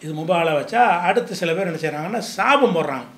இது முபாலா வச்சா அடுத்து சில பேர் என்ன செய்கிறாங்கன்னா சாபம் போடுறாங்க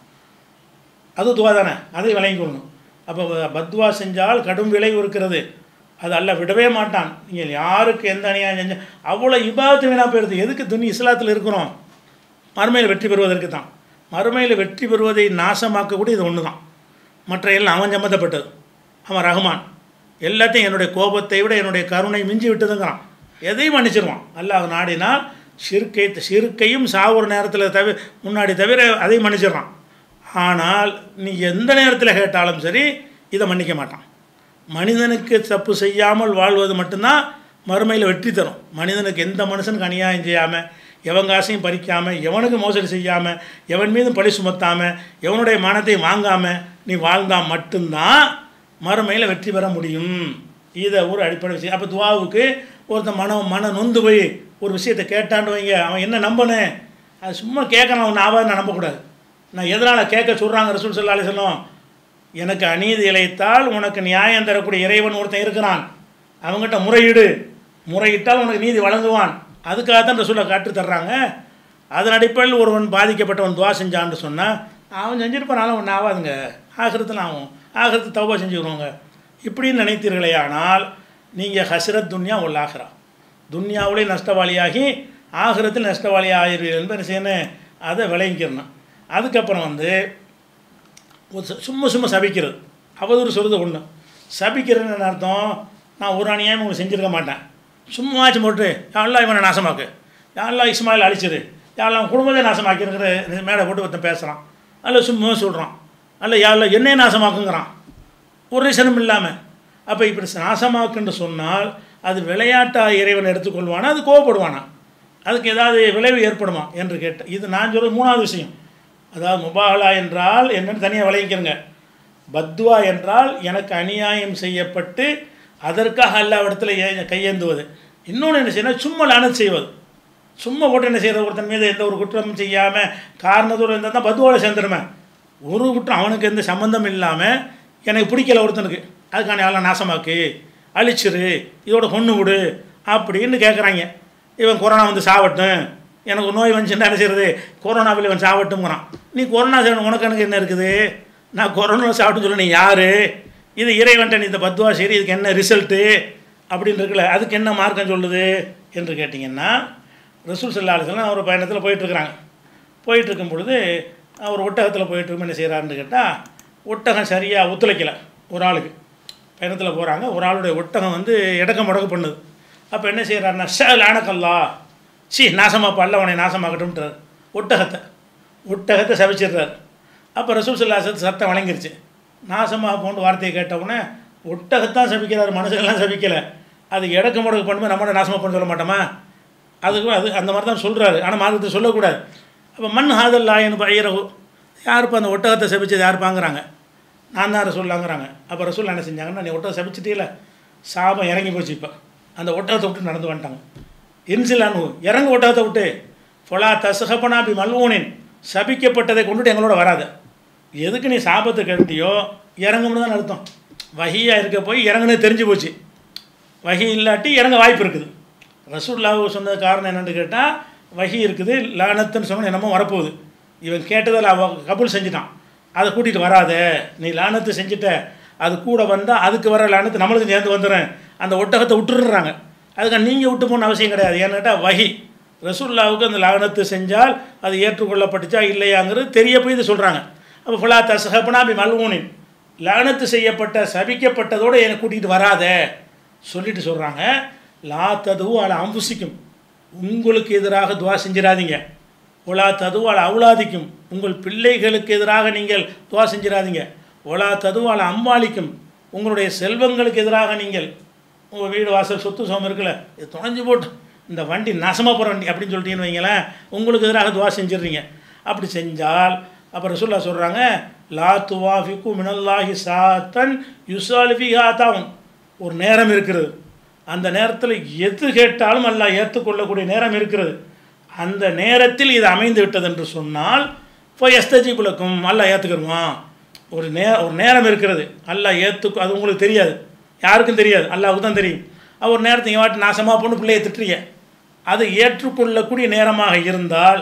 அது துவா தானே அதை விளங்கி கொள்ளணும் அப்போ பத்வா செஞ்சால் கடும் விளைவு இருக்கிறது அது அல்ல விடவே மாட்டான் நீங்கள் யாருக்கு எந்த அநியாயம் செஞ்ச அவ்வளோ இபாதத்து வீணாக போயிடுது எதுக்கு துணி இஸ்லாத்தில் இருக்கிறோம் மறுமையில் வெற்றி பெறுவதற்கு தான் மறுமையில் வெற்றி பெறுவதை நாசமாக்கக்கூடிய இது ஒன்று தான் மற்ற எல்லாம் அவன் சம்மந்தப்பட்டது அவன் ரஹ்மான் எல்லாத்தையும் என்னுடைய கோபத்தை விட என்னுடைய கருணை மிஞ்சி விட்டதுங்கிறான் எதையும் மன்னிச்சிருவான் அல்லாஹ் நாடினால் சிறுக்கை சிறுக்கையும் சாவுற நேரத்தில் தவிர முன்னாடி தவிர அதையும் மன்னிச்சிடுறான் ஆனால் நீ எந்த நேரத்தில் கேட்டாலும் சரி இதை மன்னிக்க மாட்டான் மனிதனுக்கு தப்பு செய்யாமல் வாழ்வது மட்டும்தான் மறுமையில் வெற்றி தரும் மனிதனுக்கு எந்த மனுஷனுக்கு அநியாயம் செய்யாமல் எவன் காசையும் பறிக்காமல் எவனுக்கு மோசடி செய்யாமல் எவன் மீதும் பழி சுமத்தாமல் எவனுடைய மானத்தையும் வாங்காமல் நீ வாழ்ந்தால் மட்டும்தான் மறுமையில் வெற்றி பெற முடியும் இதை ஒரு அடிப்படை விஷயம் அப்போ துவாவுக்கு ஒருத்தன் மனம் மன நொந்து போய் ஒரு விஷயத்தை கேட்டான்னு வைங்க அவன் என்ன நம்பனே அது சும்மா கேட்கணும் அவன் ஆவாது நான் நம்பக்கூடாது நான் எதனால் கேட்க சொல்கிறாங்க ரசூல் சல்லா அலிஸ்லாம் எனக்கு அநீதி இழைத்தால் உனக்கு நியாயம் தரக்கூடிய இறைவன் ஒருத்தன் இருக்கிறான் அவங்ககிட்ட முறையீடு முறையிட்டால் உனக்கு நீதி வழங்குவான் அதுக்காக தான் ரசூலை காட்டு தர்றாங்க அதன் அடிப்படையில் ஒருவன் பாதிக்கப்பட்டவன் துவா செஞ்சான்னு சொன்னால் அவன் செஞ்சிருப்பானாலும் ஒன்று ஆகாதுங்க ஆகிறதுல ஆகும் ஆகிறது தவா செஞ்சுக்கிறோங்க இப்படின்னு நினைத்தீர்களே ஆனால் நீங்கள் ஹசரத் துன்யா உள்ள ஆகிறா துன்யாவிலே நஷ்டவாளியாகி ஆகிரத்தில் நஷ்டவாளி ஆகிறீர்கள் என்பது என்ன செய்யணும் அதை விளங்கிக்கிறணும் அதுக்கப்புறம் வந்து ஒரு சு- சும்மா சும்மா சபிக்கிறது அவதூறு சொல்கிறது ஒன்று சபிக்கிறதுன்னு என்ன அர்த்தம் நான் ஒரு அநியாயம் உங்களுக்கு செஞ்சுருக்க மாட்டேன் சும்மாச்சும் போட்டு யாரெல்லாம் இவனை நாசமாக்கு யாரெல்லாம் இஸ்மாயில் அழிச்சிரு யாரெல்லாம் குடும்பத்தை நாசமாக்கிருக்கிற மேடை போட்டு ஒருத்தன் பேசுகிறான் அல்ல சும்மா சொல்கிறான் அல்ல யாரெல்லாம் என்னையே நாசமாக்குங்கிறான் ஒரு ரீசனும் இல்லாமல் அப்போ இப்படி நாசமாக்குன்னு சொன்னால் அது விளையாட்டாக இறைவன் எடுத்துக்கொள்வானா அது கோவப்படுவானா அதுக்கு ஏதாவது விளைவு ஏற்படுமா என்று கேட்ட இது நான் சொல்கிறது மூணாவது விஷயம் அதாவது முபாகலா என்றால் என்னன்னு தனியாக விளைவிக்கிறங்க பத்வா என்றால் எனக்கு அநியாயம் செய்யப்பட்டு அதற்காக அல்லாவிடத்தில் ஏ கையேந்துவது இன்னொன்று என்ன செய்யணும் சும்மா லானத் செய்வது சும்மா போட்டு என்ன செய்கிறது ஒருத்தன் மீது எந்த ஒரு குற்றமும் செய்யாமல் காரணத்தோடு இருந்தால் தான் பத்வாவில் சேர்ந்துருமே ஒரு குற்றம் அவனுக்கு எந்த சம்மந்தம் இல்லாமல் எனக்கு பிடிக்கல ஒருத்தனுக்கு அதுக்கான எல்லாம் நாசமாக்கு அழிச்சிரு இதோட கொன்று விடு அப்படின்னு கேட்குறாங்க இவன் கொரோனா வந்து சாவட்டும் எனக்கு நோய் வந்துச்சுன்னா என்ன செய்யறது கொரோனாவில் இவன் சாவட்டும்ங்கிறான் நீ கொரோனா சாப்பிட உனக்கு எனக்கு என்ன இருக்குது நான் கொரோனா சாப்பிட்டுன்னு சொல்ல நீ யார் இது இறைவன்ட்ட நீ இந்த பத்வா சரி இதுக்கு என்ன ரிசல்ட்டு அப்படின்னு இருக்குல்ல அதுக்கு என்ன மார்க்கம் சொல்லுது என்று கேட்டிங்கன்னா ரசூல் சல்லா அலிஸ்லாம் அவர் பயணத்தில் போயிட்டுருக்குறாங்க போயிட்டுருக்கும் பொழுது அவர் ஒட்டகத்தில் போயிட்டு என்ன செய்கிறாருன்னு கேட்டால் ஒட்டகம் சரியாக ஒத்துழைக்கலை ஒரு ஆளுக்கு பயணத்தில் போகிறாங்க ஒரு ஆளுடைய ஒட்டகம் வந்து இடக்க முடக்க பண்ணுது அப்போ என்ன செய்கிறாருன்னா ஷல் ஆனக்கல்லா சி நாசமாக பல்ல உன்னை நாசமாக்கட்டும்ன்றார் ஒட்டகத்தை ஒட்டகத்தை சபிச்சிடுறாரு அப்போ ரசூல் சல்லாசத்து சத்தம் வழங்கிருச்சு நாசமாக போன்ற வார்த்தையை கேட்டவுடனே ஒட்டகத்தான் சபிக்கிறார் மனுஷங்கள்லாம் சபிக்கலை அது இடக்க முடக்கு பண்ணும்போது நம்மளோட நாசமாக பண்ண சொல்ல மாட்டோமா அதுக்கு அது அந்த மாதிரி தான் சொல்கிறாரு ஆனால் மார்க்கத்தை சொல்லக்கூடாது அப்போ மண் ஹாதல்லா என்று பயிரகு யார் இப்போ அந்த ஒட்டகத்தை சபிச்சது யார் பாங்குறாங்க நான் தான் ரசூல்லாங்கிறாங்க அப்போ ரசூல் என்ன செஞ்சாங்கன்னா நீ ஒட்டகம் சபிச்சிட்டீல சாபம் இறங்கி போச்சு இப்போ அந்த ஒட்டகத்தை விட்டு நடந்து வந்துட்டாங்க இன்சிலானு இறங்கு ஒட்டகத்தை விட்டு ஃபொலா தசகப்பனா பி மல்வூனின் சபிக்கப்பட்டதை கொண்டுட்டு எங்களோட வராது எதுக்கு நீ சாபத்தை கட்டியோ இறங்கும்னு தான் அர்த்தம் வகியாக இருக்க போய் இறங்குனது தெரிஞ்சு போச்சு வகி இல்லாட்டி இறங்க வாய்ப்பு இருக்குது ரசூல்லாவு சொன்னது காரணம் என்னென்னு கேட்டால் வகி இருக்குது லானத்துன்னு சொன்னால் என்னமோ வரப்போகுது இவன் கேட்டதில் அவ கபூல் செஞ்சிட்டான் அதை கூட்டிகிட்டு வராத நீ லானத்து செஞ்சுட்ட அது கூட வந்தால் அதுக்கு வர லானத்து நம்மளுக்கு சேர்ந்து வந்துடுறேன் அந்த ஒட்டகத்தை விட்டுடுறாங்க அதுக்கு நீங்கள் விட்டு போன அவசியம் கிடையாது ஏன்னு கேட்டால் வகி ரசூல்லாவுக்கு அந்த லானத்து செஞ்சால் அது ஏற்றுக்கொள்ளப்பட்டுச்சா இல்லையாங்கிறது தெரிய போய் இது சொல்கிறாங்க அப்போ ஃபுல்லா தசகப்பனா பி மல்வூனின் லானத்து செய்யப்பட்ட சபிக்கப்பட்டதோடு என்னை கூட்டிகிட்டு வராத சொல்லிட்டு சொல்கிறாங்க லா ததுவு அல அம்புசிக்கும் உங்களுக்கு எதிராக துவா செஞ்சிடாதீங்க ஒலா ததுவால் அவுலாதிக்கும் உங்கள் பிள்ளைகளுக்கு எதிராக நீங்கள் துவா செஞ்சிடாதீங்க ஒலா ததுவால் அம்பாளிக்கும் உங்களுடைய செல்வங்களுக்கு எதிராக நீங்கள் உங்கள் வீடு வாசல் சொத்து சோகம் இருக்குல்ல இது துணைஞ்சு போட்டு இந்த வண்டி நாசமாக போகிற வண்டி அப்படின்னு சொல்லிட்டீங்கன்னு வைங்களேன் உங்களுக்கு எதிராக துவா செஞ்சிடுறீங்க அப்படி செஞ்சால் அப்புறம் சொல்ல சொல்கிறாங்க லா துவாஃபிக்கு மினல்லாஹி சாத்தன் யுசாலிஃபி ஹாத்தாவும் ஒரு நேரம் இருக்கிறது அந்த நேரத்தில் எது கேட்டாலும் அல்லாஹ் ஏற்றுக்கொள்ளக்கூடிய நேரம் இருக்கிறது அந்த நேரத்தில் இது அமைந்து விட்டது என்று சொன்னால் இப்போ எஸ்தஜிபுலக்கும் அல்லாஹ் ஏற்றுக்கிறோமா ஒரு நே ஒரு நேரம் இருக்கிறது அல்லாஹ் ஏற்றுக்கு அது உங்களுக்கு தெரியாது யாருக்கும் தெரியாது அல்லாவுக்கு தான் தெரியும் அவர் நேரத்தை இங்கே வாட்டி நாசமாக பொண்ணு பிள்ளையை திட்டுறீங்க அது ஏற்றுக்கொள்ளக்கூடிய நேரமாக இருந்தால்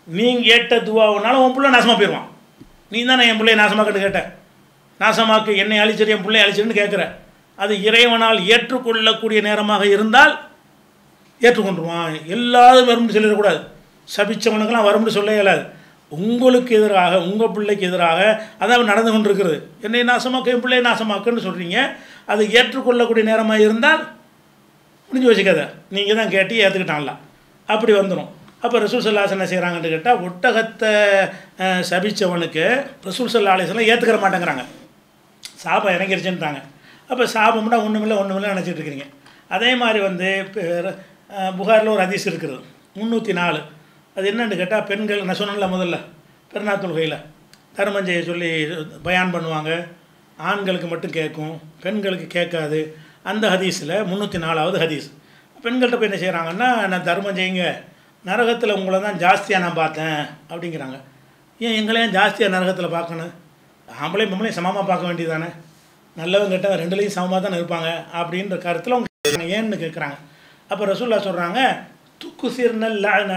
நீங்கள் கேட்ட துவாவுனாலும் உன் பிள்ளை நாசமாக போயிடுவான் நீ தானே என் பிள்ளைய நாசமாக்கன்னு கேட்ட நாசமாக்கு என்னை அழிச்சிரு என் பிள்ளைய அழிச்சிருன்னு கேட்குற அது இறைவனால் ஏற்றுக்கொள்ளக்கூடிய நேரமாக இருந்தால் ஏற்றுக்கொண்டுருவான் எல்லாரும் வரும்னு சொல்லிடக்கூடாது சபிச்சவனுக்கெல்லாம் வரும்னு சொல்ல இயலாது உங்களுக்கு எதிராக உங்கள் பிள்ளைக்கு எதிராக அதாவது நடந்து கொண்டிருக்கிறது என்னை நாசமாக்கு என் பிள்ளையை நாசமாக்குன்னு சொல்கிறீங்க அது ஏற்றுக்கொள்ளக்கூடிய நேரமாக இருந்தால் முடிஞ்சு வச்சுக்காத நீங்கள் தான் கேட்டு ஏற்றுக்கிட்டான்ல அப்படி வந்துடும் அப்போ ரசூல் சல்லாஸ் என்ன செய்கிறாங்கன்னு கேட்டால் ஒட்டகத்தை அஹ், சபிச்சவனுக்கு ரசூல் சல்லா அலிஸ்லாம் ஏற்றுக்கிற மாட்டேங்கிறாங்க சாபம் இறங்கிருச்சுன்ட்டாங்க அப்போ சாபம்னா ஒன்றுமில்ல ஒன்றுமில்ல நினச்சிட்டு இருக்கிறீங்க அதே மாதிரி வந்து புகாரில் ஒரு ஹதீஸ் இருக்கிறது முந்நூற்றி நாலு அது என்னன்னு கேட்டால் பெண்கள் நான் சொன்னேன்ல முதல்ல பெருநா தொழுகையில் தர்மஞ்செய்ய சொல்லி பயான் பண்ணுவாங்க ஆண்களுக்கு மட்டும் கேட்கும் பெண்களுக்கு கேட்காது அந்த ஹதீஸில் முந்நூற்றி நாலாவது ஹதீஸ் பெண்கள்கிட்ட போய் என்ன செய்கிறாங்கன்னா நான் தர்மம் செய்யுங்க நரகத்தில் உங்களை தான் ஜாஸ்தியாக நான் பார்த்தேன் அப்படிங்கிறாங்க ஏன் எங்களையும் ஜாஸ்தியாக நரகத்தில் பார்க்கணும் ஆம்பளையும் பொம்பளையும் சமமாக பார்க்க வேண்டியதானே நல்லவங்க கெட்டவன் ரெண்டுலேயும் சமமாக தானே இருப்பாங்க அப்படின்ற கருத்தில் அவங்க கேக்குறாங்க. ஏன்னு கேட்குறாங்க அப்போ ரசூல்லா சொல்கிறாங்க துக்கு சீர்னல்லான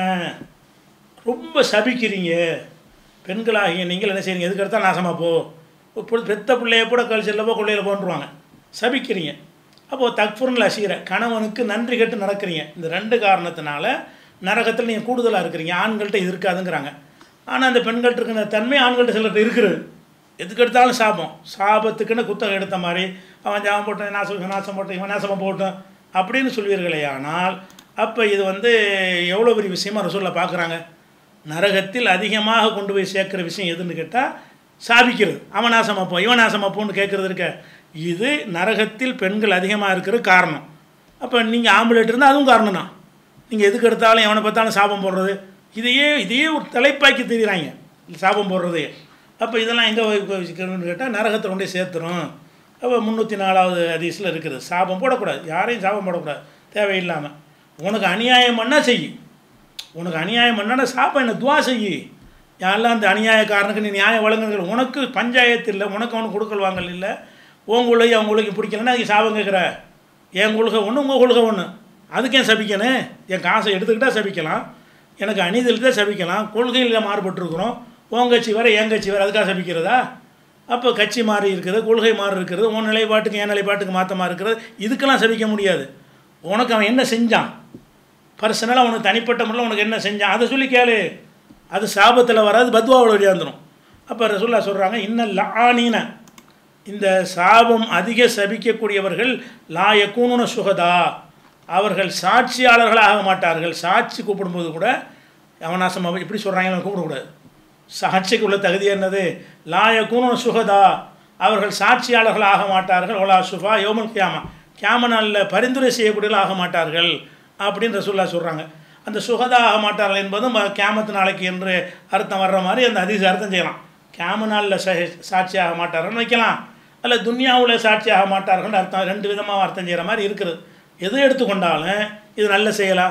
ரொம்ப சபிக்கிறீங்க பெண்களாகிய நீங்கள் என்ன செய்றீங்க எதுக்கு எடுத்தால் நாசமாக போ இப்போ பெத்த பிள்ளைய கூட கழிச்சல்ல போ கொள்ளையில் போன்றுவாங்க சபிக்கிறீங்க அப்போது தக்ஃபுர்னில் அசீர கணவனுக்கு நன்றி கெட்டு நடக்கிறீங்க இந்த ரெண்டு காரணத்தினால நரகத்தில் நீங்கள் கூடுதலாக இருக்கிறீங்க ஆண்கள்கிட்ட இது இருக்காதுங்கிறாங்க ஆனால் அந்த பெண்கள்ட்ட இருக்கிற தன்மை ஆண்கள்ட்ட சிலர்கிட்ட இருக்கிறது எதுக்கு எடுத்தாலும் சாபம் சாபத்துக்குன்னு குத்தகம் எடுத்த மாதிரி அவன் ஜாபம் போட்டான் நாசம் இவன் நாசம் போட்டான் இவன் நாசமாக போட்டான் அப்படின்னு சொல்வீர்களே ஆனால் அப்போ இது வந்து எவ்வளோ பெரிய விஷயமா ரசூலில் பார்க்குறாங்க நரகத்தில் அதிகமாக கொண்டு போய் சேர்க்குற விஷயம் எதுன்னு கேட்டால் சாபிக்கிறது அவன் நாசமாக போ இவன் நாசமாக போன்னு கேட்குறது இருக்க இது நரகத்தில் பெண்கள் அதிகமாக இருக்கிற காரணம் அப்போ நீங்கள் ஆம்புலேட் இருந்தால் அதுவும் காரணம் தான் நீங்கள் எதுக்கு எடுத்தாலும் எவனை பார்த்தாலும் சாபம் போடுறது இதையே இதையே ஒரு தலைப்பாக்கி தெரியுறாங்க சாபம் போடுறதே அப்போ இதெல்லாம் எங்கே வச்சுக்கணும்னு கேட்டால் நரகத்தை கொண்டு போய் சேர்த்துரும் அப்போ முந்நூற்றி நாலாவது ஹதீஸில் இருக்குது சாபம் போடக்கூடாது யாரையும் சாபம் போடக்கூடாது தேவையில்லாமல் உனக்கு அநியாயம் பண்ணால் செய் உனக்கு அநியாயம் பண்ணால் சாப்பா என்ன துவா செய் யாரெல்லாம் அந்த அநியாயக்காரனுக்கு நீ நியாயம் வழங்குங்கள் உனக்கு பஞ்சாயத்து இல்லை உனக்கு அவனுக்கு கொடுக்கல் வாங்கல் இல்லை உன் கொள்கை அவங்க கொள்கைக்கு பிடிக்கலன்னா அதுக்கு சாபம் கேட்குற என் கொள்கை ஒன்று உங்கள் கொள்கை ஒன்று அதுக்கு ஏன் சபிக்கணும் என் காசை எடுத்துக்கிட்டால் சபிக்கலாம் எனக்கு அநீதியில் தான் சபிக்கலாம் கொள்கையில் மாறுபட்டிருக்கிறோம் உன் கட்சி வேறு என் கட்சி வேறு அதுக்காக சபிக்கிறதா அப்போ கட்சி மாறி இருக்கிறது கொள்கை மாறி இருக்கிறது உன் நிலைப்பாட்டுக்கு என் நிலைப்பாட்டுக்கு மாற்றமாக இருக்கிறது இதுக்கெல்லாம் சபிக்க முடியாது உனக்கு அவன் என்ன செஞ்சான் பர்சனலாக உனக்கு தனிப்பட்ட முறையில் உனக்கு என்ன செஞ்சான் அதை சொல்லி கேளு அது சாபத்தில் வராது பத்வாவோட வழியாந்துடும் அப்போ ரசூல்லா சொல்கிறாங்க இன்னும் லானீன இந்த சாபம் அதிக சபிக்கக்கூடியவர்கள் லா யக்கூனுன சுகதா அவர்கள் சாட்சியாளர்களாக ஆக மாட்டார்கள் சாட்சி கூப்பிடும்போது கூட அவனாசமாக இப்படி சொல்கிறாங்க கூப்பிடக்கூடாது சாட்சிக்கு உள்ள தகுதி என்னது லா யக்கூனுன சுகதா அவர்கள் சாட்சியாளர்கள் ஆக மாட்டார்கள் ஒலா சுஃபா யோமல் கியாமா கியாம நாளில் பரிந்துரை செய்யக்கூடியவர்கள் ஆக மாட்டார்கள் அப்படின்னு ரசூல்லா சொல்கிறாங்க அந்த சுகதா ஆக மாட்டார்கள் என்பதும் கேமத்து நாளைக்கு என்று அர்த்தம் வர்ற மாதிரி அந்த அதிச அர்த்தம் செய்யலாம் கேம நாளில் சாட்சி ஆக மாட்டார்கள்னு வைக்கலாம் அல்ல துன்யாவில் சாட்சி ஆக மாட்டார்கள்னு அர்த்தம் ரெண்டு விதமாக அர்த்தம் செய்கிற மாதிரி இருக்குது எது எடுத்துக்கொண்டாலும் இது நல்ல செய்யலாம்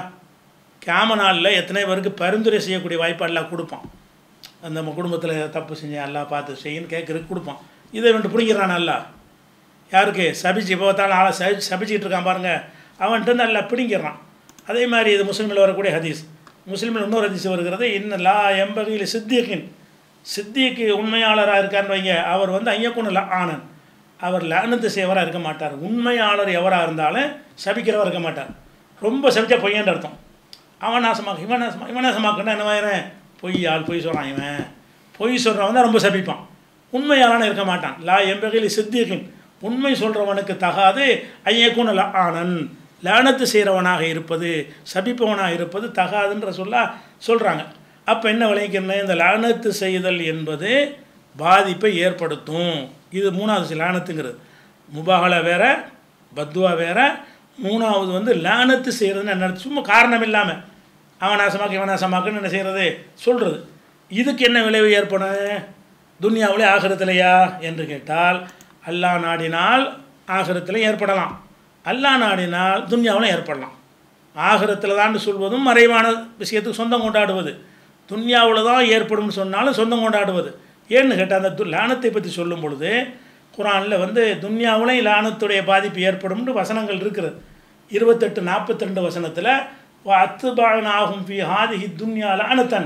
கேம நாளில் எத்தனை பேருக்கு பரிந்துரை செய்யக்கூடிய வாய்ப்பு எல்லாம் கொடுப்பான் அந்த நம்ம குடும்பத்தில் தப்பு செஞ்சேன் எல்லாம் பார்த்து செய்யுன்னு கேட்குறதுக்கு கொடுப்பான் இதை வந்துட்டு பிடிக்கிறான் நல்லா யாருக்கு சபிச்சு இப்போ பார்த்தாலும் ஆளை சபி சபிச்சுக்கிட்டு இருக்கான் பாருங்க அவன்கிட்ட நல்லா பிடிங்கிறான் அதே மாதிரி இது முஸ்லீமில் வரக்கூடிய ஹதீஸ் முஸ்லீமில் இன்னொரு ஹதீஸ் வருகிறது இன்னும் லா எம்பகையில் சித்தியக்கின் சித்திக்கு உண்மையாளராக இருக்கான்னு வைங்க அவர் வந்து ஐயக்குன்னு ஆனன் அவர் லானத்து செய்வராக இருக்க மாட்டார் உண்மையாளர் எவராக இருந்தாலும் சபிக்கிறவராக இருக்க மாட்டார் ரொம்ப சபிச்சா பொய்யன்ற அர்த்தம் அவன் நாசமாக்கு இவன் நாசமா இவன் நாசமாக்குன்னா என்ன மாதிரி பொய் ஆள் பொய் சொல்கிறான் இவன் பொய் சொல்கிறவன் தான் ரொம்ப சபிப்பான் உண்மையாளான இருக்க மாட்டான் லா எம்பகையில் சித்தியக்கின் உண்மை சொல்கிறவனுக்கு தகாது ஐயக்குன்னு ஆனன் லானத்து செய்கிறவனாக இருப்பது சபிப்பவனாக இருப்பது தகாதுன்ற சொல்ல சொல்கிறாங்க அப்போ என்ன விளைவிக்கிறேன் இந்த லானத்து செய்தல் என்பது பாதிப்பை ஏற்படுத்தும் இது மூணாவது லானத்துங்கிறது முபாகலா வேற பத்வா வேற மூணாவது வந்து லானத்து செய்கிறதுன்னு என்ன சும்மா காரணம் இல்லாமல் அவன் நாசமாக்கு இவன் நாசமாக்குன்னு என்ன செய்கிறது சொல்கிறது இதுக்கு என்ன விளைவு ஏற்படும் துன்யாவிலே ஆகிரத்திலையா என்று கேட்டால் அல்லாஹ் நாடினால் ஆகிரத்தில் ஏற்படலாம் அல்லாஹ் நாடினால் துன்யாவிலும் ஏற்படலாம் ஆகிரத்தில் தான் சொல்வதும் மறைவான விஷயத்துக்கு சொந்தம் கொண்டாடுவது துன்யாவில் தான் ஏற்படும்னு சொன்னாலும் சொந்தம் கொண்டாடுவது ஏன்னு கேட்டால் அந்த து லானத்தை பற்றி சொல்லும் பொழுது குரானில் வந்து துன்யாவிலையும் லானத்துடைய பாதிப்பு ஏற்படும்னு வசனங்கள் இருக்கிறது இருபத்தெட்டு நாற்பத்தி ரெண்டு வசனத்தில் அத்துபான் ஆகும் ஃபி ஹாதிஹி துன்யா லானத்தன்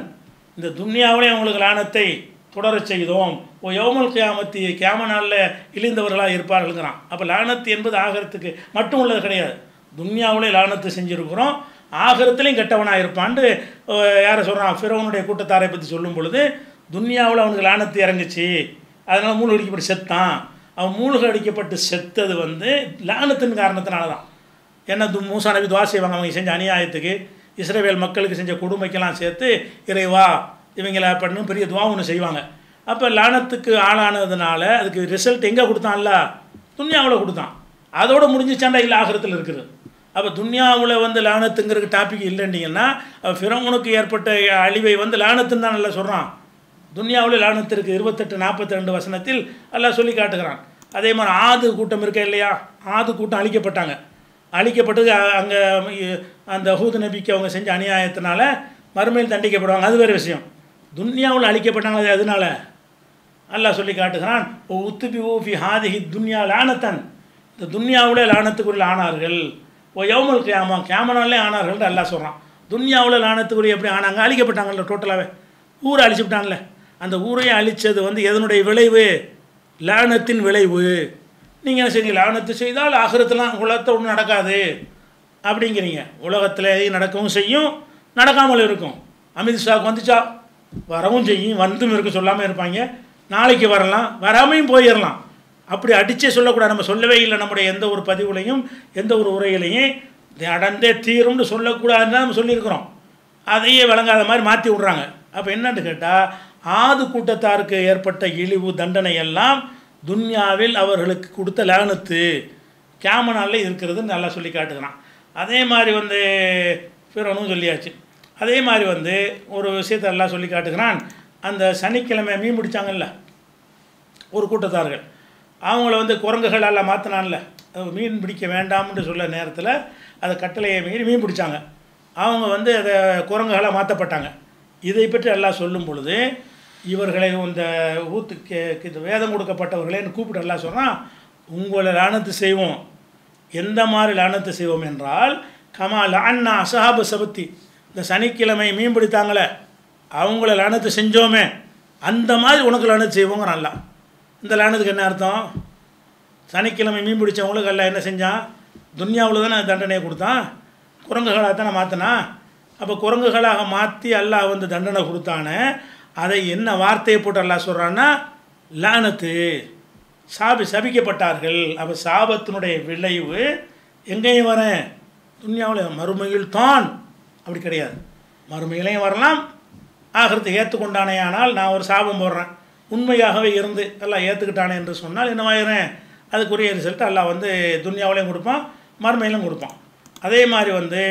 இந்த துன்யாவிலே அவங்களுக்கு லானத்தை தொடரச் செய்தோம் ஓ யௌமல் கியாமத்தி கியாம நாளில் இழிந்தவர்களாக இருப்பார்கள்ங்கிறான் அப்போ லானத்து என்பது ஆகரத்துக்கு மட்டும் உள்ளது கிடையாது துன்யாவிலே லானத்து செஞ்சுருக்கிறோம் ஆகரத்துலேயும் கெட்டவனாக இருப்பான்ட்டு அஹ், யாரை சொல்கிறான் ஃபிரவனுடைய கூட்டத்தாரை பற்றி சொல்லும் பொழுது துன்யாவில் அவனுக்கு லானத்து இறங்குச்சு அதனால் மூழ்க அடிக்கப்பட்டு செத்தான் அவன் மூழ்க அடிக்கப்பட்டு செத்தது வந்து லானத்தின் காரணத்தினால தான் ஏன்னா து மூசா நபி துவா செய்வாங்க அவங்க செஞ்ச அநியாயத்துக்கு இஸ்ரேவேல் மக்களுக்கு செஞ்ச கொடுமைக்கெல்லாம் சேர்த்து இறைவா இவங்கள பண்ணு பெரிய துவா ஒன்று செய்வாங்க அப்போ லானத்துக்கு ஆளானதுனால அதுக்கு ரிசல்ட் எங்கே கொடுத்தான்ல துன்யாவில் கொடுத்தான் அதோட முடிஞ்சிச்சாண்டா இல்லை ஆகிறத்தில் இருக்குது அப்போ துன்யாவில் வந்து லானத்துங்கிறதுக்கு டாபிக் இல்லைன்னீங்கன்னா ஃபிரௌனுக்கு ஏற்பட்ட அழிவை வந்து லானத்துன்னு தான் நல்லா சொல்கிறான் துன்யாவில் லானத்து இருக்குது இருபத்தெட்டு நாற்பத்தி ரெண்டு வசனத்தில் அல்லாஹ் சொல்லி காட்டுகிறான் அதே மாதிரி ஆது கூட்டம் இருக்க இல்லையா ஆது கூட்டம் அழிக்கப்பட்டாங்க அழிக்கப்பட்டது அங்கே அந்த ஹூது நபிக்கு அவங்க செஞ்ச அநியாயத்தினால மறுமையில் தண்டிக்கப்படுவாங்க அது வேறு விஷயம் துன்யாவில் அழிக்கப்பட்டாங்க அது அதனால அல்லாஹ் சொல்லி காட்டுகிறான் ஓ உத்துபி ஊஃபி ஹாதிஹி துன்யா லானத்தன் இந்த துன்யாவிலே லானத்துக்குரிய ஆனார்கள் ஓ யௌமல் கியாமா கியாமனாலே ஆனார்கள்னு அல்லாஹ் சொல்கிறான் துன்யாவில் லானத்துக்குரிய எப்படி ஆனாங்க அழிக்கப்பட்டாங்கல்ல டோட்டலாகவே ஊரை அழிச்சுவிட்டான்ல அந்த ஊரையே அழித்தது வந்து எதனுடைய விளைவு லானத்தின் விளைவு நீங்கள் என்ன செய்றீங்க லானத்து செய்தால் ஆகிரத்தெலாம் உலகத்தை ஒன்றும் நடக்காது அப்படிங்கிறீங்க உலகத்தில் நடக்கவும் செய்யும் நடக்காமல் இருக்கும் அமித்ஷாவுக்கு வந்துச்சா வரவும் செய்யும் வந்தும் இருக்க சொல்லாமல் இருப்பாங்க நாளைக்கு வரலாம் வராமையும் போயிடலாம் அப்படி அடிச்சே சொல்லக்கூடாது நம்ம சொல்லவே இல்லை நம்முடைய எந்த ஒரு பதிவுலையும் எந்த ஒரு உரையிலையும் இது அடர்ந்தே தீரும்னு சொல்லக்கூடாதுன்னு தான் நம்ம சொல்லியிருக்கிறோம் அதையே விளங்காத மாதிரி மாற்றி விட்றாங்க அப்போ என்னன்னு கேட்டால் ஆது கூட்டத்தாருக்கு ஏற்பட்ட இழிவு தண்டனை எல்லாம் துன்யாவில் அவர்களுக்கு கொடுத்த லானத்து கேமனாலில் இருக்கிறதுன்னு நல்லா சொல்லி காட்டுகிறான் அதே மாதிரி வந்து பிறனும் சொல்லியாச்சு அதே மாதிரி வந்து ஒரு விஷயத்தை எல்லாம் சொல்லி காட்டுகிறான் அந்த சனிக்கிழமை மீன் பிடிச்சாங்கல்ல ஒரு கூட்டத்தார்கள் அவங்கள வந்து குரங்குகளால் மாற்றினான்ல மீன் பிடிக்க வேண்டாம்னு சொல்ல நேரத்தில் அதை கட்டளையை மீறி மீன் பிடிச்சாங்க அவங்க வந்து அதை குரங்குகளாக மாற்றப்பட்டாங்க இதை பற்றி எல்லாம் சொல்லும் பொழுது இவர்களை இந்த ஊத்து கே- இது வேதம் கொடுக்கப்பட்டவர்களேன்னு கூப்பிட்டு எல்லாம் சொன்னால் உங்களை லானத்து செய்வோம் எந்த மாதிரி லானத்து செய்வோம் என்றால் கமா லான்னா அசஹாப சபத்தி இந்த சனிக்கிழமை மீன் பிடித்தாங்களே அவங்கள லானத்து செஞ்சோமே அந்த மாதிரி உனக்கு லானத்து செய்வோங்க நல்லா இந்த லானத்துக்கு என்ன அர்த்தம் சனிக்கிழமை மீன் பிடிச்சவங்களுக்கு எல்லாம் என்ன செஞ்சான் துன்யாவில் தானே தண்டனையை கொடுத்தான் குரங்குகளாக தானே மாற்றினா அப்போ குரங்குகளாக மாற்றி அல்லாஹ் வந்து தண்டனை கொடுத்தானே அதை என்ன வார்த்தையை போட்டு அல்லாஹ் சொல்கிறான்னா லானத்து சாபி சபிக்கப்பட்டார்கள் அப்போ சாபத்தினுடைய விளைவு எங்கேயும் வரேன் துன்யாவில் மறுமையில் தான் அப்படி கிடையாது மறுமையிலையும் வரலாம் ஆகிறதை ஏற்றுக்கொண்டானே ஆனால் நான் ஒரு சாபம் போடுறேன் உண்மையாகவே இருந்து எல்லாம் ஏற்றுக்கிட்டானே என்று சொன்னால் என்னவாயிரேன் அதுக்குரிய ரிசல்ட் எல்லாம் வந்து துன்யாவிலையும் கொடுப்பான் மறுமையிலும் கொடுப்பான் அதே மாதிரி வந்து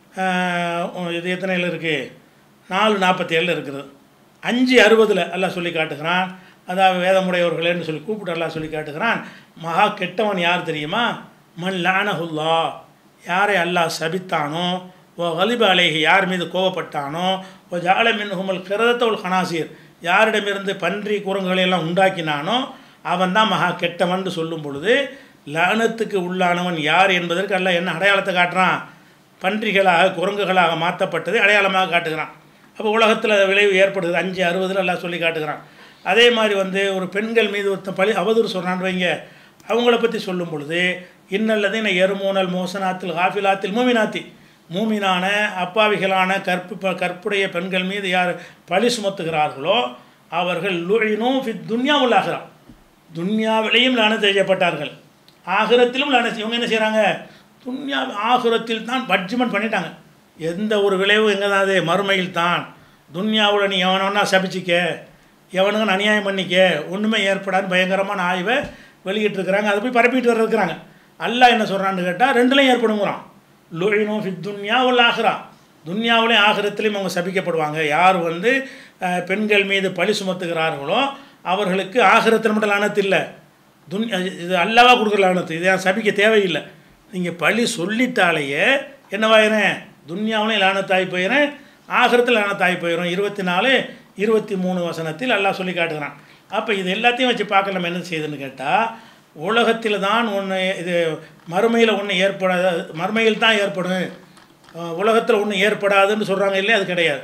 ஆஹ், இது எத்தனையில் இருக்குது நாலு நாற்பத்தி ஏழில் இருக்குது அஞ்சு அறுபதில் எல்லாம் சொல்லி காட்டுகிறான் அதாவது வேதமுடையவர்களேன்னு சொல்லி கூப்பிட்டு எல்லாம் சொல்லி காட்டுகிறான் மகா கெட்டவன் யார் தெரியுமா மன் லானஹுல்லா யாரை அல்லாஹ் சபித்தானோ ஓ கலிப அலேஹி யார் மீது கோவப்பட்டானோ ஓ ஜால மின்ஹுமல் கிரதத்தவுல் ஹனாசீர் யாரிடமிருந்து பன்றி குரங்குகளை எல்லாம் உண்டாக்கினானோ அவன் தான் மகா கெட்டவன் சொல்லும் பொழுது லானத்துக்கு உள்ளானவன் யார் என்பதற்கு அல்லாஹ் என்ன அடையாளத்தை காட்டுறான் பன்றிகளாக குரங்குகளாக மாற்றப்பட்டதை அடையாளமாக காட்டுகிறான் அப்போ உலகத்தில் விளைவு ஏற்படுது அஞ்சு அறுபதில் எல்லாம் சொல்லி காட்டுகிறான் அதே மாதிரி வந்து ஒரு பெண்கள் மீது ஒருத்தன் பழி அவதூறு சொல்கிறான்னு வைங்க அவங்கள பற்றி சொல்லும் பொழுது இன்னல்லதீன எருமோனல் மோசனாத்தில் ஹாஃபிலாத்தில் மூமினாத்தி மூமினான அப்பாவிகளான கற்பு ப- கற்புடைய பெண்கள் மீது யார் பழி சுமத்துகிறார்களோ அவர்கள் லுழினும் ஃபித் துன்யா உள்ளாகிறா துன்யாவிலையும் லான செய்யப்பட்டார்கள் ஆகிரத்திலும் லான இவங்க என்ன செய்கிறாங்க துன்யா ஆகிரத்தில் தான் பட்ஜ்மெண்ட் பண்ணிட்டாங்க எந்த ஒரு விளைவும் எங்கே தான் அது மறுமையில் தான் துன்யாவில் நீ எவனவனா சபிச்சிக்க எவனுங்க அநியாயம் பண்ணிக்க ஒன்றுமே ஏற்படாது பயங்கரமான ஆய்வை வெளியிட்டிருக்கிறாங்க அதை போய் பரப்பிட்டு வர்றதுக்குறாங்க அல்லாஹ் என்ன சொல்கிறான்னு கேட்டால் ரெண்டுலையும் ஏற்படுங்கிறான் லுழினோ ஃபித் துன்யா உள்ள ஆகிறா துன்யாவிலையும் ஆகிரத்திலையும் அவங்க சபிக்கப்படுவாங்க யார் வந்து அஹ், பெண்கள் மீது பழி சுமத்துகிறார்களோ அவர்களுக்கு ஆகிரத்தில் மட்டும் லானத்து இல்லை துன் இது அல்லவா கொடுக்குற லானத்து இதை சபிக்க தேவையில்லை நீங்கள் பழி சொல்லிட்டாலேயே என்னவாயிரேன் துன்யாவிலையும் லானத்தாகி போயிடுறேன் ஆகிரத்தில் லானத்தாகி போயிடும் இருபத்தி நாலு இருபத்தி மூணு வசனத்தில் அல்லாஹ் சொல்லி காட்டுகிறான் அப்போ இது எல்லாத்தையும் வச்சு பார்க்க நம்ம என்ன செய்யுதுன்னு கேட்டால் உலகத்தில் தான் ஒன்று இது மறுமையில் ஒன்று ஏற்படாத மறுமையில் தான் ஏற்படும் உலகத்தில் ஒன்றும் ஏற்படாதுன்னு சொல்கிறாங்க இல்லையா அது கிடையாது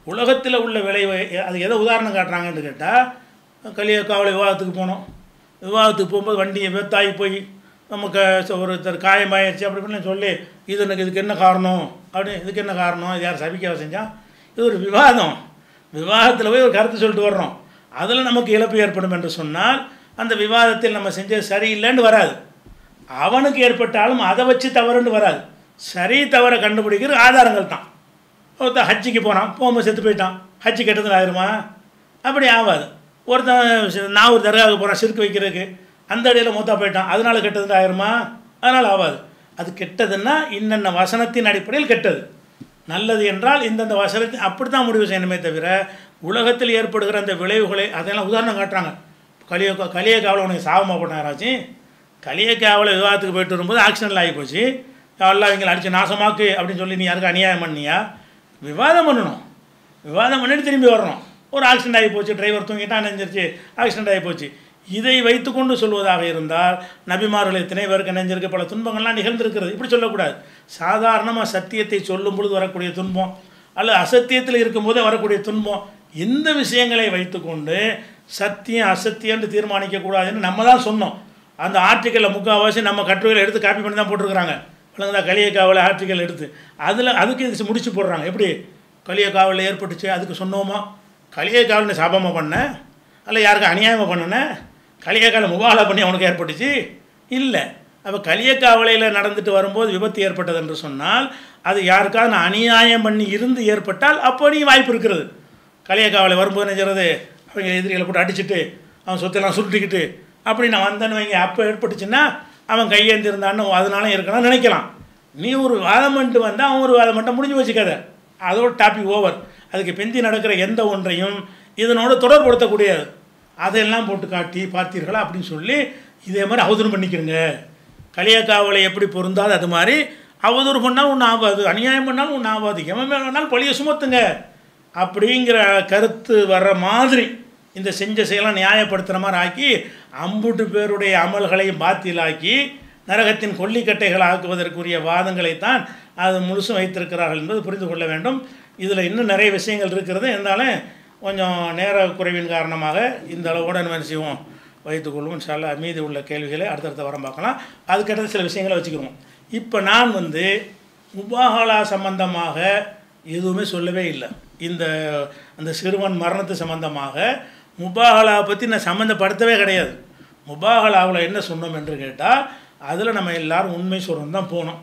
உலகத்தில் உள்ள விளைவை அது எதை உதாரணம் காட்டுறாங்கன்னு கேட்டால் கலியக்காவலை விவாதத்துக்கு போனோம் விவாதத்துக்கு போகும்போது வண்டியை வெத்தாகி போய் நமக்கு ச- ஒருத்தர் காயமாயிருச்சு அப்படி இப்படின்னு சொல்லி இது எனக்கு இதுக்கு என்ன காரணம் அப்படி இதுக்கு என்ன காரணம் இது யார் சபிக்காக செஞ்சால் இது ஒரு விவாதம் விவாதத்தில் போய் ஒரு கருத்து சொல்லிட்டு வர்றோம் அதில் நமக்கு இழப்பு ஏற்படும் என்று சொன்னால் அந்த விவாதத்தில் நம்ம செஞ்சது சரியில்லைன்னு வராது அவனுக்கு ஏற்பட்டாலும் அதை வச்சு தவறுன்னு வராது சரி தவறை கண்டுபிடிக்கிற ஆதாரங்கள் தான் ஒருத்தன் ஹஜ்ஜிக்கு போனான் போகும்போது செத்து போயிட்டான் ஹஜ்ஜி கெட்டதுன்னு ஆயிருமா அப்படி ஆகாது ஒருத்தன் சி- நான் ஒரு தர்காவுக்கு போகிறேன் சிறுக்கு வைக்கிறதுக்கு அந்த இடையில மூத்தா போயிட்டான் அதனால கெட்டதுன்னு ஆயிருமா அதனால் ஆகாது அது கெட்டதுன்னா இன்னென்ன வசனத்தின் அடிப்படையில் கெட்டது நல்லது என்றால் இந்தந்த வசனத்தை அப்படி தான் முடிவு செய்யணுமே தவிர உலகத்தில் ஏற்படுகிற அந்த விளைவுகளை அதெல்லாம் உதாரணம் காட்டுறாங்க கலிய கலிய காவலை உனக்கு சாபமாக போட்டாராச்சு கலிய காவலை விவாதத்துக்கு போயிட்டு வரும்போது ஆக்சிடென்ட் ஆகி போச்சு எல்லாம் இவங்களை அடித்து நாசமாக்கு அப்படின்னு சொல்லி நீ யாருக்கு அநியாயம் பண்ணியா விவாதம் பண்ணணும் விவாதம் பண்ணிட்டு திரும்பி வரணும் ஒரு ஆக்சிடென்ட் ஆகி போச்சு டிரைவர் தூங்கிட்டான் நெஞ்சிருச்சு ஆக்சிடென்ட் ஆகி போச்சு இதை வைத்துக்கொண்டு சொல்வதாக இருந்தால் நபிமார்கள் எத்தனை பேருக்கு நெஞ்சிருக்க பல துன்பங்கள்லாம் நிகழ்ந்திருக்கிறது இப்படி சொல்லக்கூடாது சாதாரணமாக சத்தியத்தை சொல்லும் பொழுது வரக்கூடிய துன்பம் அல்லது அசத்தியத்தில் இருக்கும்போதே வரக்கூடிய துன்பம் இந்த விஷயங்களை வைத்துக்கொண்டு சத்தியம் அசத்தியம்னு தீர்மானிக்கக்கூடாதுன்னு நம்ம தான் சொன்னோம் அந்த ஆர்டிக்கலில் முக்கால்வாசி நம்ம கட்டுரைகளை எடுத்து காப்பி பண்ணி தான் போட்டிருக்கிறாங்க விளங்குதா கலியக்காவல் ஆர்டிக்கல் எடுத்து அதில் அதுக்கு இது முடிச்சு போடுறாங்க எப்படி கலியக்காவலில் ஏற்பட்டுச்சு அதுக்கு சொன்னோமா கலியக்காவல்னு சாபமாக பண்ண அல்ல யாருக்கு அநியாயமாக பண்ணுனேன் கலியக்கால முபாலா பண்ணி அவனுக்கு ஏற்பட்டுச்சு இல்லை அப்போ கலியக்காவலையில் நடந்துட்டு வரும்போது விபத்து ஏற்பட்டது என்று சொன்னால் அது யாருக்காவது நான் அநியாயம் பண்ணி இருந்து ஏற்பட்டால் அப்போ நீ வாய்ப்பு இருக்கிறது கலியக்காவலை வரும்போது நினைக்கிறது அவங்க எதிரிகளை போட்டு அடிச்சுட்டு அவன் சொத்தெல்லாம் சுருட்டிக்கிட்டு அப்படி நான் வந்தேன்னு வைங்க அப்போ ஏற்பட்டுச்சுன்னா அவன் கையேந்திருந்தான்னு அதனால இருக்கணும்னு நினைக்கலாம் நீ ஒரு வாதம் பண்ணிட்டு வந்தால் அவன் ஒரு வாதம் மட்டும் முடிஞ்சு வச்சுக்காத அதோட டாபிக் ஓவர் அதுக்கு பிந்தி நடக்கிற எந்த ஒன்றையும் இதனோட தொடர்படுத்தக்கூடியது அதையெல்லாம் போட்டு காட்டி பார்த்தீர்களா அப்படின்னு சொல்லி இதே மாதிரி அவதூறு பண்ணிக்கிறங்க கலியக்காவலை எப்படி பொருந்தாது அது மாதிரி அவதூறு பண்ணால் ஒன்றும் ஆகாது அநியாயம் பண்ணாலும் ஒன்றும் ஆகாது எவன் மேலே வேணாலும் பழிய சுமத்துங்க அப்படிங்கிற கருத்து வர்ற மாதிரி இந்த செஞ்ச செயலாம் நியாயப்படுத்துகிற மாதிரி ஆக்கி அம்புட்டு பேருடைய அமல்களையும் பாத்திலாக்கி நரகத்தின் கொல்லிக்கட்டைகள் ஆக்குவதற்குரிய வாதங்களைத்தான் அது முழுசும் வைத்திருக்கிறார்கள் என்பது புரிந்து கொள்ள வேண்டும் இதில் இன்னும் நிறைய விஷயங்கள் இருக்கிறது இருந்தாலும் கொஞ்சம் நேர குறைவின் காரணமாக இந்த அளவோட நம்ம என்ன செய்வோம் வைத்துக்கொள்வோம் இன்ஷால்லா மீதி உள்ள கேள்விகளை அடுத்தடுத்த வரம் பார்க்கலாம் அதுக்கடுத்து சில விஷயங்களை வச்சுக்கிறோம் இப்போ நான் வந்து முபாகலா சம்பந்தமாக எதுவுமே சொல்லவே இல்லை இந்த அந்த சிறுவன் மரணத்து சம்பந்தமாக முபாகலா பற்றி நான் சம்மந்தப்படுத்தவே கிடையாது முபாகலாவில் என்ன சொன்னோம் என்று கேட்டால் அதில் நம்ம எல்லாரும் உண்மை சொல்கிறோம் தான் போனோம்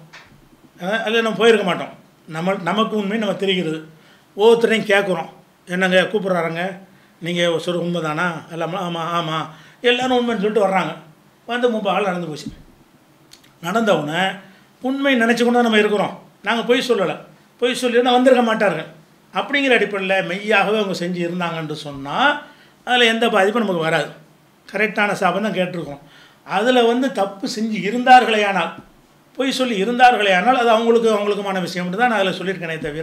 அஹ் அதில் நம்ம போயிருக்க மாட்டோம் நம்ம நமக்கு உண்மை நம்ம தெரிகிறது ஒவ்வொருத்தரையும் கேட்குறோம் என்னங்க கூப்பிட்றாருங்க நீங்கள் சொல்ற உண்மை தானா எல்லாமே ஆமாம் ஆமாம் எல்லோரும் உண்மைன்னு சொல்லிட்டு வர்றாங்க வந்து முப்பால் நடந்து போச்சு நடந்தவுடனே உண்மை நினச்சி கொண்டு தான் நம்ம இருக்கிறோம் நாங்கள் பொய் சொல்லலை பொய் சொல்லினா வந்திருக்க மாட்டார்கள் அப்படிங்கிற அடிப்படையில் மெய்யாகவே அவங்க செஞ்சு இருந்தாங்கன்னு சொன்னால் அதில் எந்த பாதிப்பும் நமக்கு வராது கரெக்டான சாபம் தான் கேட்டிருக்கோம் அதில் வந்து தப்பு செஞ்சு இருந்தார்களே ஆனால் பொய் சொல்லி இருந்தார்களே ஆனால் அது அவங்களுக்கு அவங்களுக்குமான விஷயம் தான் நான் அதில் சொல்லியிருக்கேனே தவிர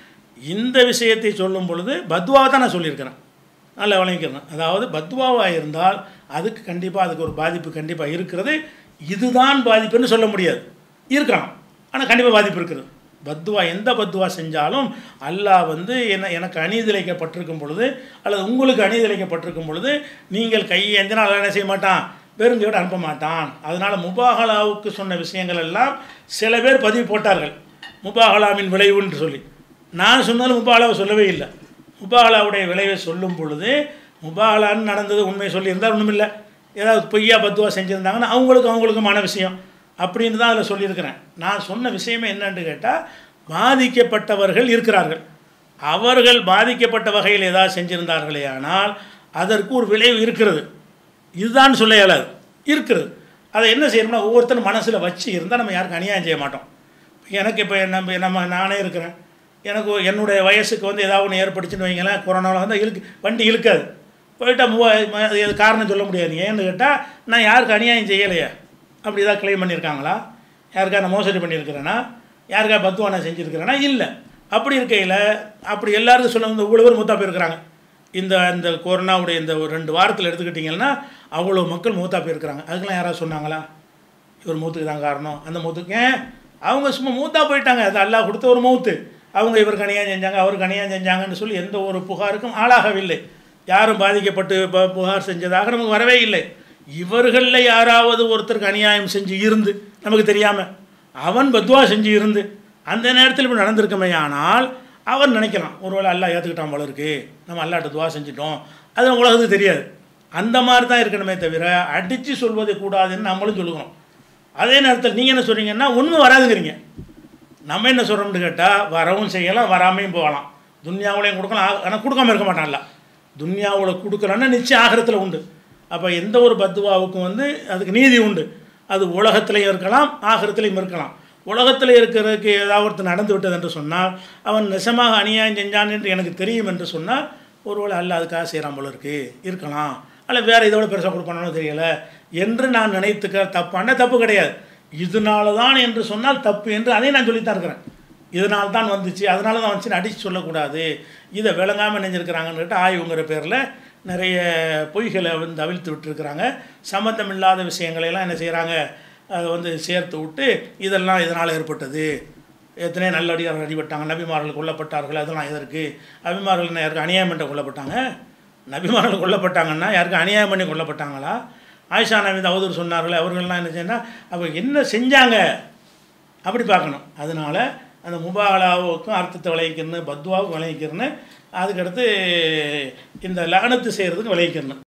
இந்த விஷயத்தை சொல்லும் பொழுது பத்வாவை தான் நான் சொல்லியிருக்கிறேன் நல்லா வழங்கிக்கிறேன் அதாவது பத்வாவாக இருந்தால் அதுக்கு கண்டிப்பாக அதுக்கு ஒரு பாதிப்பு கண்டிப்பாக இருக்கிறது இதுதான் பாதிப்புன்னு சொல்ல முடியாது இருக்கலாம் ஆனால் கண்டிப்பாக பாதிப்பு இருக்குது பத்துவா எந்த பத்துவா செஞ்சாலும் அல்லாஹ் வந்து என்ன எனக்கு அநீதிழைக்கப்பட்டிருக்கும் பொழுது அல்லது உங்களுக்கு அநீதிழைக்கப்பட்டிருக்கும் பொழுது நீங்கள் கையேந்தினால் அல்ல என்ன செய்ய மாட்டான் பெருங்கையோடு அனுப்ப மாட்டான் அதனால் முபாகலாவுக்கு சொன்ன விஷயங்கள் எல்லாம் சில பேர் பதிவு போட்டார்கள் முபாகலாவின் விளைவுன்னு சொல்லி நான் சொன்னாலும் முபாகலாவை சொல்லவே இல்லை முபாகலாவுடைய விளைவை சொல்லும் பொழுது முபாகலான்னு நடந்தது உண்மை சொல்லியிருந்தால் ஒன்றும் இல்லை ஏதாவது பொய்யா பத்துவா செஞ்சுருந்தாங்கன்னா அவங்களுக்கு அவங்களுக்குமான விஷயம் அப்படின்னு தான் அதில் சொல்லியிருக்கிறேன் நான் சொன்ன விஷயமே என்னன்னு கேட்டால் பாதிக்கப்பட்டவர்கள் இருக்கிறார்கள் அவர்கள் பாதிக்கப்பட்ட வகையில் ஏதாவது செஞ்சிருந்தார்களே ஆனால் அதற்கு ஒரு விளைவு இருக்கிறது இதுதான் சொல்ல இயலாது இருக்கிறது அதை என்ன செய்யணும்னா ஒவ்வொருத்தரும் மனசில் வச்சு இருந்தால் நம்ம யாருக்கும் அநியாயம் செய்ய மாட்டோம் எனக்கு இப்போ நம்ம நம்ம நானே இருக்கிறேன் எனக்கு ஒரு- என்னுடைய வயசுக்கு வந்து ஏதாவது ஒன்று ஏற்பட்டுச்சுன்னு வைங்களேன் கொரோனாவில் வந்து இழுக்கு வண்டி இழுக்காது போயிட்டா மூவா ம- அது காரணம் சொல்ல முடியாது ஏன்னு கேட்டால் நான் யாருக்கு அநியாயம் செய்யலையே அப்படி ஏதாவது கிளைம் பண்ணியிருக்காங்களா யாருக்கா நான் மோசடி பண்ணியிருக்கிறேன்னா யாருக்கா பத்துவா நான் செஞ்சுருக்கிறேன்னா இல்லை அப்படி இருக்கையில் அப்படி எல்லாருக்கும் சொல்ல வந்து இவ்வளோ பேர் மூத்தா போயிருக்கிறாங்க இந்த இந்த கொரோனாவுடைய இந்த ஒரு ரெண்டு வாரத்தில் எடுத்துக்கிட்டிங்கன்னா அவ்வளோ மக்கள் மூத்தா போயிருக்கிறாங்க அதுக்கெல்லாம் யாராவது சொன்னாங்களா இவர் மூத்துக்கு தான் காரணம் அந்த மூத்துக்கு ஏன் அவங்க சும்மா மூத்தா போயிட்டாங்க அது அல்லாஹ் கொடுத்த ஒரு மூத்து அவங்க இவருக்கு அநியாயம் செஞ்சாங்க அவருக்கு அநியாயம் செஞ்சாங்கன்னு சொல்லி எந்த ஒரு புகாருக்கும் ஆளாகவில்லை யாரும் பாதிக்கப்பட்டு ப- புகார் செஞ்சதாக நமக்கு வரவே இல்லை இவர்களில் யாராவது ஒருத்தருக்கு அநியாயம் செஞ்சு இருந்து நமக்கு தெரியாமல் அவன் பத்வா செஞ்சு இருந்து அந்த நேரத்தில் இப்படி நடந்திருக்குமே ஆனால் அவன் நினைக்கலாம் ஒருவேளை அல்லாஹ் ஏற்றுக்கிட்டான் போல இருக்கு நம்ம அல்லாட்ட துவா செஞ்சிட்டோம் அது உலகத்துக்கு தெரியாது அந்த மாதிரி தான் இருக்கணுமே தவிர அடித்து சொல்வது கூடாதுன்னு நம்மளும் சொல்லுகிறோம் அதே நேரத்தில் நீங்கள் என்ன சொல்கிறீங்கன்னா உண்மை வராதுங்கிறீங்க நம்ம என்ன சொல்கிறோம்னு கேட்டால் வரவும் செய்யலாம் வராமையும் போகலாம் துன்யாவுலையும் கொடுக்கலாம் ஆனால் கொடுக்காம இருக்க மாட்டான்ல துன்யாவில் கொடுக்குறான்னா நிச்சயம் ஆகரத்தில் உண்டு அப்போ எந்த ஒரு பத்துவாவுக்கும் வந்து அதுக்கு நீதி உண்டு அது உலகத்திலையும் இருக்கலாம் ஆகரத்திலையும் இருக்கலாம் உலகத்தில் இருக்கிறதுக்கு ஏதாவது ஒருத்தர் நடந்து விட்டது என்று சொன்னால் அவன் நிஜமாக அநியாயம் செஞ்சான் என்று எனக்கு தெரியும் என்று சொன்னால் ஒருவேளை அல்ல அதுக்காக செய்கிறான் போல இருக்கு இருக்கலாம் அல்ல வேறு இதோட பெருசாக கொடுப்பானோ தெரியல என்று நான் நினைத்துக்க தப்பான தப்பு கிடையாது இதனால தான் என்று சொன்னால் தப்பு என்று அதையும் நான் சொல்லித்தான் இருக்கிறேன் இதனால தான் வந்துச்சு அதனால தான் வந்துச்சுன்னு அடித்து சொல்லக்கூடாது இதை விளங்காமல் நினைஞ்சிருக்கிறாங்கன்னு ஆய்வுங்கிற பேரில் நிறைய பொய்களை வந்து அவிழ்த்து விட்டுருக்குறாங்க சம்மந்தம் இல்லாத விஷயங்களையெல்லாம் என்ன செய்கிறாங்க அதை வந்து சேர்த்து விட்டு இதெல்லாம் இதனால் ஏற்பட்டது எத்தனை நல்லடியார்கள் அடிபட்டாங்க நபிமார்கள் கொல்லப்பட்டார்கள் அதெல்லாம் எதற்கு அபிமார்கள் என்ன யாருக்கு அநியாயம் பண்ண கொல்லப்பட்டாங்க நபிமார்கள் கொல்லப்பட்டாங்கன்னா யாருக்கு அநியாயம் பண்ணி கொல்லப்பட்டாங்களா ஆயிஷா நபி அவதூறு சொன்னார்களே அவர்கள்லாம் என்ன செய்யணும் அவங்க என்ன செஞ்சாங்க அப்படி பார்க்கணும் அதனால அந்த முபாலாவுக்கும் அர்த்தத்தை விளைவிக்கணும் பத்வாவுக்கும் விளைவிக்கணும் அதுக்கடுத்து இந்த லகனத்து செய்கிறதுக்கு விளைவிக்கணும்